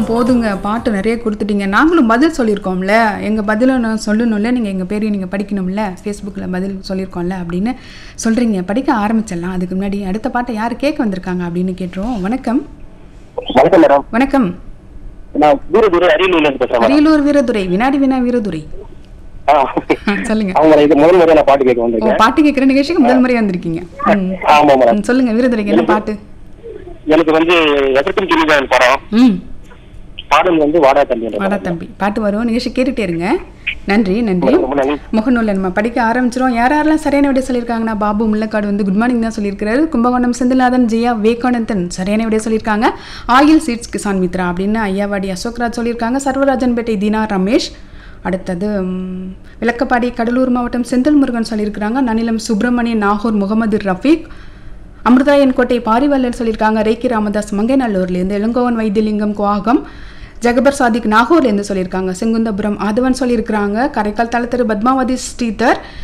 போதுங்க பாட்டு நிறைய கொடுத்துட்டீங்க நாங்களும் பதில் சொல்லியிருக்கோம்ல எங்கள் பதிலை நான் சொல்லணும்ல நீங்கள் எங்கள் பேரையும் நீங்கள் படிக்கணும்ல ஃபேஸ்புக்கில் பதில் சொல்லியிருக்கோம்ல அப்படின்னு சொல்கிறீங்க படிக்க ஆரம்பிச்சிடலாம் அதுக்கு முன்னாடி அடுத்த பாட்டை யார் கேட்க வந்திருக்காங்க அப்படின்னு கேட்டுருவோம் வணக்கம் வணக்கம் மேடம் வணக்கம் நான் தூர தூர அரியலூர்ல இருந்து பேசுறேன் மேடம் அரியலூர் வீரதுரை வினாடி வினா வீரதுரை ஆ. ஆ, சொல்லுங்க அவங்க இது முதல் முறையா நான் பாட்டு கேட்க ஓ வந்திருக்கேன் பாட்டு கேட்குற நிகழ்ச்சிக்கு முதல் முறையாக வந்திருக்கீங்க ம். ஆமா மேடம் ம், சொல்லுங்க வீரதுரைக்கு என்ன பாட்டு எனக்கு வந்து எதற்கும் கிளிதான் படம் ம் பாடல் வந்து வாடா தம்பி என்ற வாடா படம். தம்பி பாட்டு வரும் நிகழ்ச்சி கேட்டுட்டே இருங்க நன்றி நன்றி ரொம்ப நன்றி முகநூல்ல நம்ம படிக்க ஆரம்பிச்சிரும் யார் யாரெல்லாம் சரியான விடை சொல்லியிருக்காங்கன்னா பாபு முள்ளக்காடு வந்து குட் மார்னிங் தான் சொல்லியிருக்காரு கும்பகோணம் செந்தில்நாதன் ஜெயா விவேகானந்தன் சரியான விடை சொல்லியிருக்காங்க ஆயில் சீட்ஸ் கிசான் மித்ரா அப்படின்னு ஐயாவாடி அசோக்ராஜ் சொல்லியிருக்காங்க சர்வராஜன்பேட்டை தீனா ரமேஷ் அடுத்தது ம், விளக்கப்பாடி கடலூர் மாவட்டம் செந்தில் முருகன் சொல்லியிருக்கிறாங்க நனிலம் சுப்பிரமணியன் நாகூர் முகமது ரஃபீக் அமிர்தாயன் கோட்டை பாரிவல்லர் சொல்லியிருக்காங்க ரேக்கி ராமதாஸ் மங்கைநல்லூர்லேருந்து இளங்கோவன் வைத்தியலிங்கம் குவாகம் ஜெகபர் சாதிக் நாகூர்லேருந்து சொல்லியிருக்காங்க செங்குந்தபுரம் ஆதவன் சொல்லியிருக்கிறாங்க கரைக்கால் தலத்திரு பத்மாவதி ஸ்ரீதர்